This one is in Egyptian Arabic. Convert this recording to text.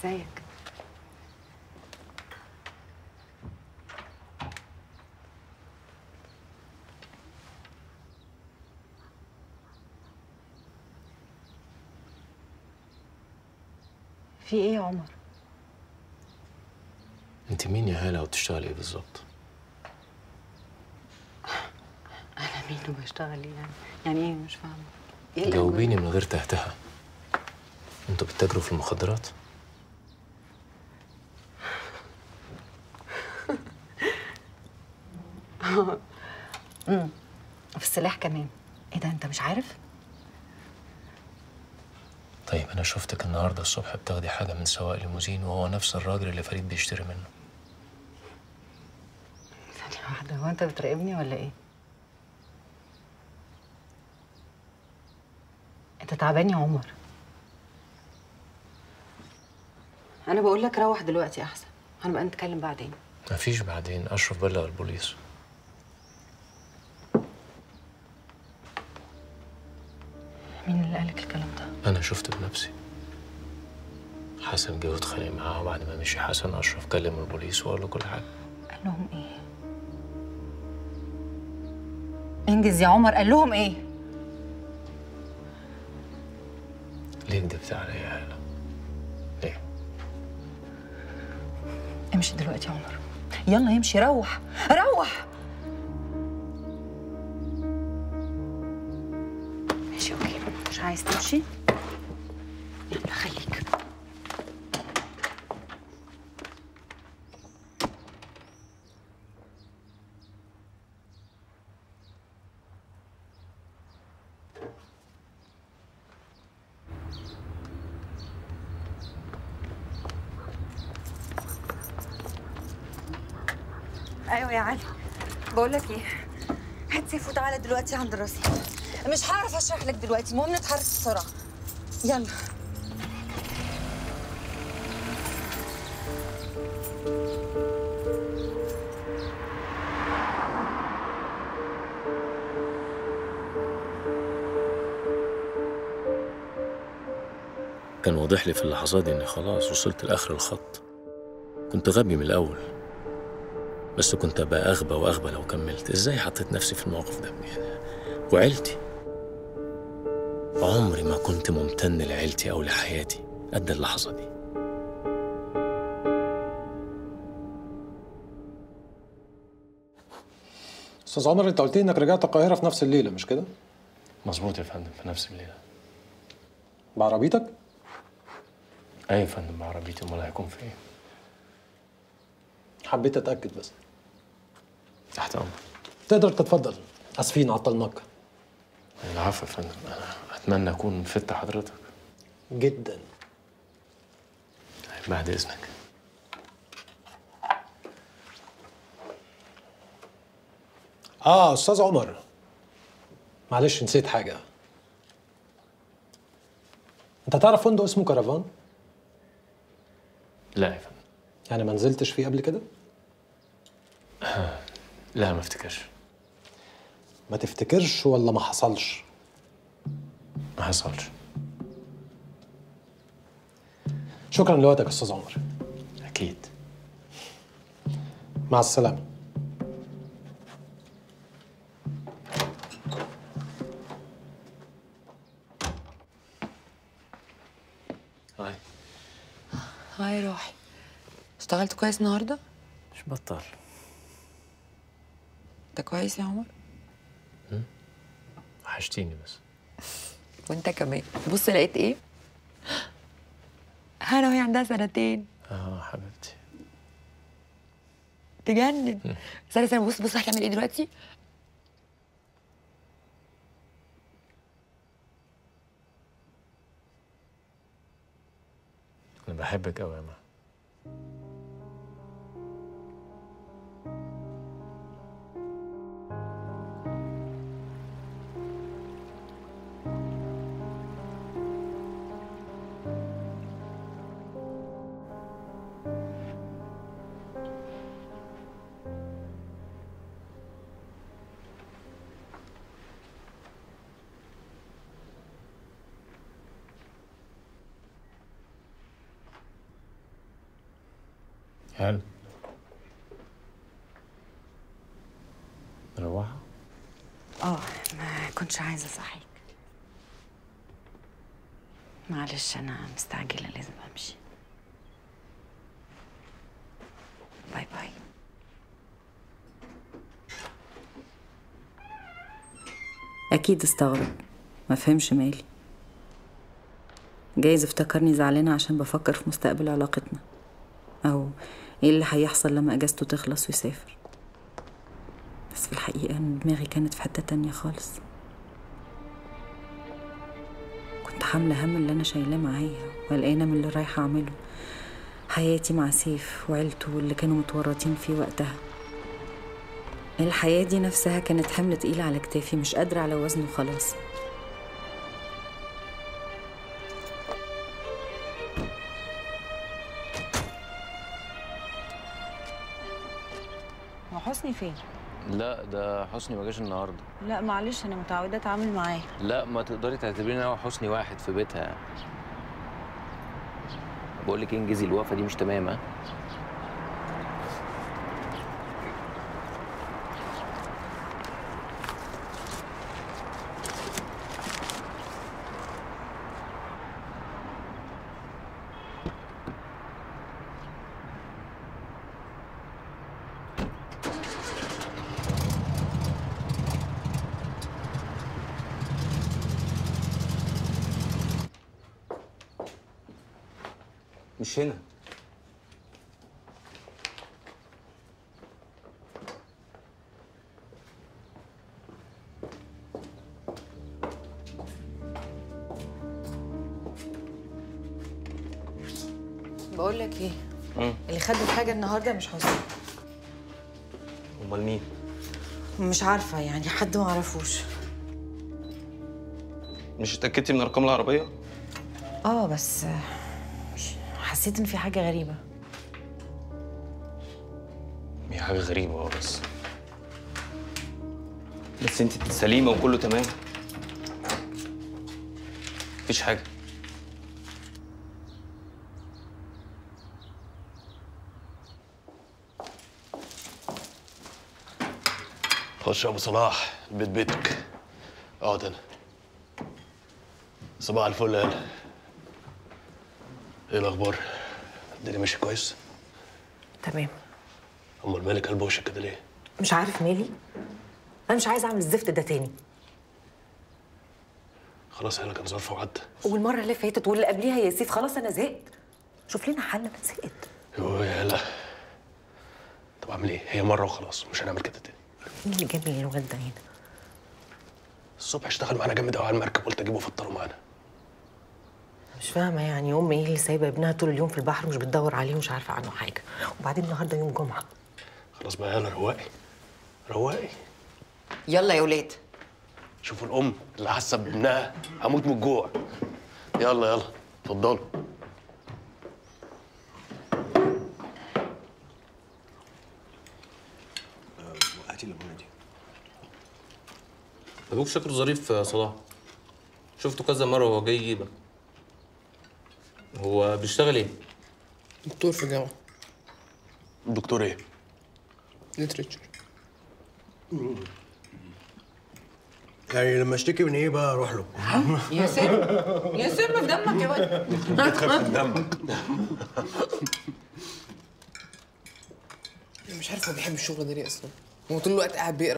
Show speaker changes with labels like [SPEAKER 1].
[SPEAKER 1] ازيك في ايه يا عمر
[SPEAKER 2] انت مين يا هاله وبتشتغلي ايه بالظبط
[SPEAKER 1] انا مين وبشتغل ايه يعني يعني ايه مش فاهمه ايه الأجواء؟
[SPEAKER 2] جاوبيني من غير تهتها انتوا بتتاجروا في المخدرات
[SPEAKER 1] في السلاح كمان ايه ده انت مش عارف
[SPEAKER 2] طيب انا شفتك النهارده الصبح بتاخدي حاجه من سواق ليموزين وهو نفس الراجل اللي فريد بيشتري منه
[SPEAKER 1] ثانيه واحده هو انت بتراقبني ولا ايه انت تعبان يا عمر انا بقول لك روح دلوقتي احسن هنبقى نتكلم بعدين
[SPEAKER 2] مفيش بعدين اشرف بلغ البوليس
[SPEAKER 1] مين اللي قالك الكلام ده
[SPEAKER 2] انا شفت بنفسي حسن جه واتخانق معاه وبعد ما مشي حسن اشرف كلم البوليس وقال له كل حاجه
[SPEAKER 1] قال لهم ايه انجز يا عمر قال لهم ايه
[SPEAKER 2] ليه كدبت عليا يا هاله ليه
[SPEAKER 1] امشي دلوقتي يا عمر يلا امشي روح روح ماشي اوكي مش عايز تمشي يلا خليك
[SPEAKER 3] ايوه يا علي بقول لك ايه هات سيف وتعالى دلوقتي عند الرصيف مش هعرف اشرح لك دلوقتي المهم نتحرك بسرعه يلا
[SPEAKER 2] كان واضح لي في اللحظات دي اني خلاص وصلت لاخر الخط كنت غبي من الاول بس كنت ابقى اغبى واغبى لو كملت ازاي حطيت نفسي في الموقف ده يعني وعيلتي عمري ما كنت ممتن لعيلتي او لحياتي قد اللحظه دي
[SPEAKER 4] استاذ عمر انت قلت لي انك رجعت القاهره في نفس الليله مش كده
[SPEAKER 2] مظبوط يا فندم في نفس الليله
[SPEAKER 4] بعربيتك
[SPEAKER 2] ايوه يا فندم بعربيتي امال هيكون في ايه
[SPEAKER 4] حبيت اتاكد بس
[SPEAKER 2] تحت امر
[SPEAKER 4] تقدر تتفضل اسفين عطلناك
[SPEAKER 2] العفو يا فندم انا اتمنى اكون فدت حضرتك
[SPEAKER 4] جدا
[SPEAKER 2] بعد اذنك
[SPEAKER 4] اه استاذ عمر معلش نسيت حاجه انت تعرف فندق اسمه كرفان
[SPEAKER 2] لا يا فندم
[SPEAKER 4] يعني ما نزلتش فيه قبل كده
[SPEAKER 2] لا ما افتكرش
[SPEAKER 4] ما تفتكرش ولا ما حصلش
[SPEAKER 2] ما حصلش
[SPEAKER 4] شكرا لوقتك يا استاذ عمر
[SPEAKER 2] اكيد
[SPEAKER 4] مع السلامه
[SPEAKER 2] هاي
[SPEAKER 3] هاي روحي اشتغلت كويس النهارده
[SPEAKER 2] مش بطل
[SPEAKER 3] انت كويس يا عمر
[SPEAKER 2] وحشتيني بس
[SPEAKER 3] وانت كمان بص لقيت ايه هنا وهي عندها سنتين
[SPEAKER 2] اه حبيبتي
[SPEAKER 3] تجنن استنى استنى بص بص هتعمل ايه دلوقتي
[SPEAKER 2] انا بحبك قوي يا ما حلو مروحة
[SPEAKER 1] اه ما كنتش عايزه اصحيك معلش انا مستعجله لازم امشي باي باي اكيد استغرب ما فهمش مالي جايز افتكرني زعلانه عشان بفكر في مستقبل علاقتنا او ايه اللي هيحصل لما اجازته تخلص ويسافر بس في الحقيقة إن دماغي كانت في حتة تانية خالص كنت حاملة هم اللي أنا شايلاه معايا وقلقانة من اللي رايحة أعمله حياتي مع سيف وعيلته واللي كانوا متورطين فيه وقتها الحياة دي نفسها كانت حمل تقيل على كتافي مش قادرة على وزنه خلاص
[SPEAKER 5] وحسني فين؟
[SPEAKER 6] لا ده حسني ما جاش النهارده
[SPEAKER 5] لا معلش انا متعوده اتعامل معاه
[SPEAKER 6] لا ما تقدري تعتبريني انا وحسني واحد في بيتها يعني بقول لك انجزي الوقفه دي مش تمام ها
[SPEAKER 7] مش هنا
[SPEAKER 5] بقول لك ايه اللي خد الحاجه النهارده مش حسني
[SPEAKER 7] امال مين
[SPEAKER 5] مش عارفه يعني حد ما اعرفوش
[SPEAKER 7] مش اتاكدتي من ارقام العربيه
[SPEAKER 5] اه بس آه، مش- حسيت ان في حاجه غريبه
[SPEAKER 7] هي حاجه غريبه اه بس بس انت سليمه وكله تمام مفيش حاجه
[SPEAKER 8] خش يا ابو صلاح البيت بيتك اقعد هنا صباح الفل يا هلا ايه الاخبار الدنيا ماشيه كويس
[SPEAKER 9] تمام
[SPEAKER 8] امال مالك قلب وشك كده ليه
[SPEAKER 9] مش عارف مالي انا مش عايزه اعمل الزفت ده تاني
[SPEAKER 8] خلاص يا هلا كان ظرف وعدى
[SPEAKER 9] والمره اللي فاتت واللي قبليها يا سيف خلاص انا زهقت شوف لنا حل انا زهقت
[SPEAKER 8] يوه يا هلا طب اعمل ايه هي مره وخلاص مش هنعمل كده تاني
[SPEAKER 9] مين اللي جاب لي الواد ده هنا
[SPEAKER 8] الصبح اشتغل معانا جامد قوي على المركب قلت اجيبه افطره معانا
[SPEAKER 9] مش فاهمه يعني ام ايه اللي سايبه ابنها طول اليوم في البحر ومش بتدور عليه ومش عارفه عنه حاجه وبعدين النهارده يوم جمعه
[SPEAKER 8] خلاص بقى يا هلا رواقي رواقي
[SPEAKER 5] يلا يا ولاد
[SPEAKER 8] شوفوا الام اللي حاسه بابنها هموت من الجوع يلا يلا اتفضلوا
[SPEAKER 10] هاتي الليمونه دي
[SPEAKER 7] ابوك شكله ظريف يا صلاح شفته كذا مره وهو جاي يجيبك هو بيشتغل ايه
[SPEAKER 10] دكتور في الجامعه
[SPEAKER 8] الدكتور ايه
[SPEAKER 10] ليتريتشر يعني لما اشتكي من ايه بقى اروح له
[SPEAKER 5] يا سيف يا سيف في دمك يا ولد
[SPEAKER 10] مش عارف هو بيحب الشغل ده ليه اصلا هو طول الوقت قاعد بيقرا